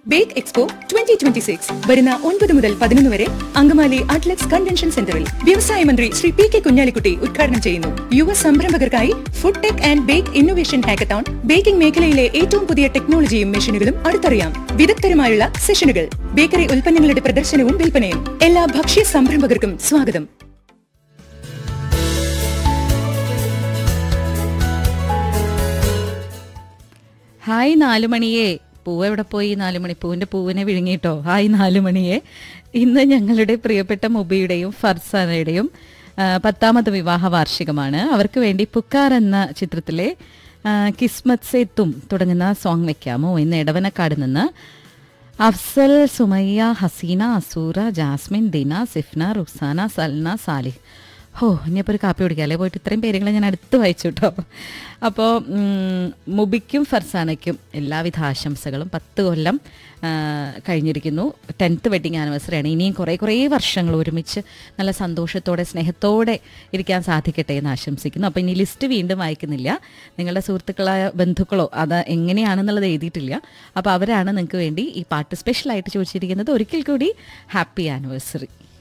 bake expo twenty twenty six വരുന്ന ഒൻപത് മുതൽ പതിനൊന്ന് വരെ അങ്കമാലി അറ്റ്ലക്സ് കൺവെൻഷൻ സെന്ററിൽ വ്യവസായ മന്ത്രി ശ്രീ പി കെ കുഞ്ഞാലിക്കുട്ടി ഉദ്ഘാടനം ചെയ്യുന്നു യുവ സംരംഭകർക്കായി food tech and bake innovation hackathon baking മേഖലയിലെ ഏറ്റവും പുതിയ ടെക്നോളജിയും മെഷീനുകളും അടുത്തറിയാം വിദഗ്ധരുമായുള്ള സെഷനുകൾ ബേക്കറി ഉൽപ്പന്നങ്ങളുടെ പ്രദർശനവും വിൽപ്പനയും എല്ലാ ഭക്ഷ്യ സംരംഭകർക്കും സ്വാഗതം ഹായ് നാലുമണിയെ പൂവ് എവിടെ പോയി നാലുമണി പൂവിന്റെ പൂവിനെ വിഴുങ്ങിട്ടോ ഹായ് നാലുമണിയെ ഇന്ന് ഞങ്ങളുടെ പ്രിയപ്പെട്ട മുബിയുടെയും ഫർസാനയുടെയും ആ, പത്താമത് വിവാഹ വാർഷികമാണ് അവർക്ക് വേണ്ടി പുക്കാർ എന്ന ചിത്രത്തിലെ ആ, കിസ്മത് സേ തും തുടങ്ങുന്ന സോങ് വെക്കാമോ ഇന്ന് എടവനക്കാട് നിന്ന് അഫ്സൽ സുമയ്യ ഹസീന അസൂറ ജാസ്മിൻ ദിന സിഫ്ന റുക്സാന സൽന സാലിഹ് ഹോ ഇനിയിപ്പോൾ ഒരു കാപ്പി കുടിക്കാം അല്ലേ പോയിട്ട് ഇത്രയും പേരുകളെ ഞാൻ അടുത്ത് വായിച്ചു കേട്ടോ അപ്പോൾ മുബിക്കും ഫർസാനയ്ക്കും എല്ലാവിധ ആശംസകളും പത്ത് കൊല്ലം ആ, കഴിഞ്ഞിരിക്കുന്നു ടെൻത്ത് വെഡിങ് ആനിവേഴ്സറിയാണ് ഇനിയും കുറേ കുറേ വർഷങ്ങൾ ഒരുമിച്ച് നല്ല സന്തോഷത്തോടെ സ്നേഹത്തോടെ ഇരിക്കാൻ സാധിക്കട്ടെ എന്ന് ആശംസിക്കുന്നു അപ്പോൾ ഇനി ലിസ്റ്റ് വീണ്ടും വായിക്കുന്നില്ല നിങ്ങളുടെ സുഹൃത്തുക്കളായ ബന്ധുക്കളോ അത് എങ്ങനെയാണെന്നുള്ളത് എഴുതിയിട്ടില്ല അപ്പോൾ അവരാണ് നിങ്ങൾക്ക് വേണ്ടി ഈ പാട്ട് സ്പെഷ്യലായിട്ട് ചോദിച്ചിരിക്കുന്നത് ഒരിക്കൽ കൂടി ഹാപ്പി ആനിവേഴ്സറി